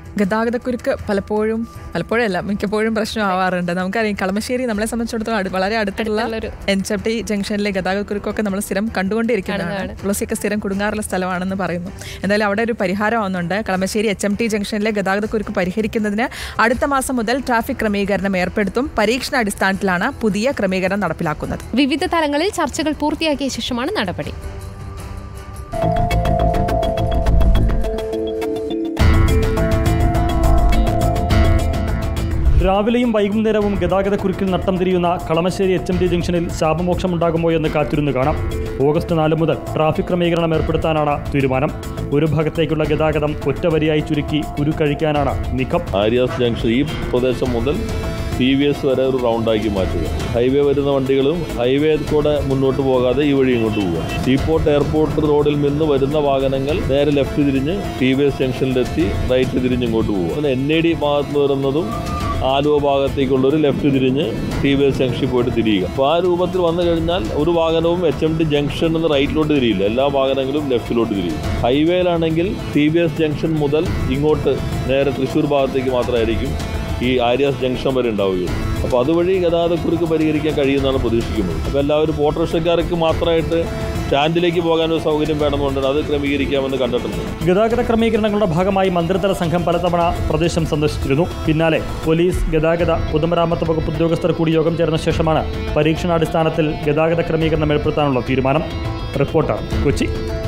ഗതാഗതക്കുരുക്ക് പലപ്പോഴും പലപ്പോഴല്ല മിക്കപ്പോഴും പ്രശ്നമാവാറുണ്ട് നമുക്കറിയാം കളമശ്ശേരി നമ്മളെ സംബന്ധിച്ചിടത്തോളം അടു- വളരെ അടുത്തുള്ള അടുത്തുള്ളൊരു- എൻ എച്ച് ടി ജംഗ്ഷനിലെ ഗതാഗതക്കുരുക്കൊക്കെ നമ്മൾ സ്ഥിരം കണ്ടുകൊണ്ടിരിക്കുന്നതാണ് തുളസിയൊക്കെ സ്ഥിരം കുടുങ്ങാറുള്ള സ്ഥലമാണെന്ന് പറയുന്നു എന്തായാലും അവിടെ ഒരു പരിഹാരമാവുന്നുണ്ട് കളമശ്ശേരി എച്ച് എം ടി ജംഗ്ഷനിലെ ഗതാഗതക്കുരുക്ക് പരിഹരിക്കുന്നതിന് അടുത്ത മാസം മുതൽ ട്രാഫിക് ക്രമീകരണം ഏർപ്പെടുത്തും പരീക്ഷണാടിസ്ഥാനത്തിലാണ് പുതിയ ക്രമീകരണം നടപ്പിലാക്കുന്നത് വിവിധ തലങ്ങളിൽ ചർച്ചകൾ പൂർത്തിയാക്കിയ ശേഷമാണ് നടപടി രാവിലെയും വൈകുന്നേരവും ഗതാഗതക്കുരുക്കിൽ നട്ടം തിരിയുന്ന കളമശ്ശേരി എച്ച് എം ടി ജംഗ്ഷനിൽ ശാപമോക്ഷമുണ്ടാകുമോ എന്ന് കാത്തിരുന്ന് കാണാം ഓഗസ്റ്റ് നാല് മുതൽ ട്രാഫിക് ക്രമീകരണം ഏർപ്പെടുത്താനാണ് തീരുമാനം ഒരു ഭാഗത്തേക്കുള്ള ഗതാഗതം ഒറ്റവരിയായി ചുരുക്കി കുരുക്കഴിക്കാനാണ് നീക്കം ആര്യാസ് ജംഗ്ഷൻ ഈ പ്രദേശം മുതൽ ടി വി എസ് വരെ ഒരു റൗണ്ടാക്കി മാറ്റുക ഹൈവേ വരുന്ന വണ്ടികളും ഹൈവേ കൂടെ മുന്നോട്ട് പോകാതെ ഈ വഴി ഇങ്ങോട്ട് പോവുക സീപോർട്ട് എയർപോർട്ട് റോഡിൽ നിന്ന് വരുന്ന വാഹനങ്ങൾ നേരെ ലെഫ്റ്റ് തിരിഞ്ഞ് ടി വി എസ് ജംഗ്ഷനിലെത്തി റൈറ്റ് തിരിഞ്ഞ് ഇങ്ങോട്ട് പോകുക എൻ എ ഡി ഭാഗത്ത് നിന്ന് വരുന്നതും ആലുവ ഭാഗത്തേക്കുള്ളൊരു ലെഫ്റ്റ് തിരിഞ്ഞ് ടി വി എസ് ജംഗ്ഷനിൽ പോയിട്ട് തിരിയുക അപ്പോൾ ആ രൂപത്തിൽ വന്നു കഴിഞ്ഞാൽ ഒരു വാഹനവും എച്ച് എം ടി ജംഗ്ഷൻ എന്ന് റൈറ്റിലോട്ട് തിരിയില്ല എല്ലാ വാഹനങ്ങളും ലെഫ്റ്റിലോട്ട് തിരിയും ഹൈവേയിലാണെങ്കിൽ ടി വി എസ് ജംഗ്ഷൻ മുതൽ ഇങ്ങോട്ട് നേരെ തൃശ്ശൂർ ഭാഗത്തേക്ക് മാത്രമായിരിക്കും ഈ ആര്യാസ് ജംഗ്ഷൻ വരെ ഉണ്ടാവുകയുള്ളൂ അപ്പോൾ അതുവഴി ഗതാഗതക്കുരുക്ക് പരിഹരിക്കാൻ കഴിയുമെന്നാണ് പ്രതീക്ഷിക്കുന്നത് അപ്പോൾ എല്ലാവരും ഓട്ടോറിക്ഷക്കാർക്ക് മാത്രമായിട്ട് സ്റ്റാൻഡിലേക്ക് പോകാനൊരു സൗകര്യം വേണമെന്നുണ്ട് അത് ക്രമീകരിക്കാമെന്ന് കണ്ടിട്ടുണ്ട് ഗതാഗത ക്രമീകരണങ്ങളുടെ ഭാഗമായി മന്ത്രിതല സംഘം പലതവണ പ്രദേശം സന്ദർശിച്ചിരുന്നു പിന്നാലെ പോലീസ് ഗതാഗത പൊതുമരാമത്ത് വകുപ്പ് ഉദ്യോഗസ്ഥർ കൂടി യോഗം ചേർന്ന ശേഷമാണ് പരീക്ഷണാടിസ്ഥാനത്തിൽ ഗതാഗത ക്രമീകരണം ഏർപ്പെടുത്താനുള്ള തീരുമാനം റിപ്പോർട്ടർ കൊച്ചി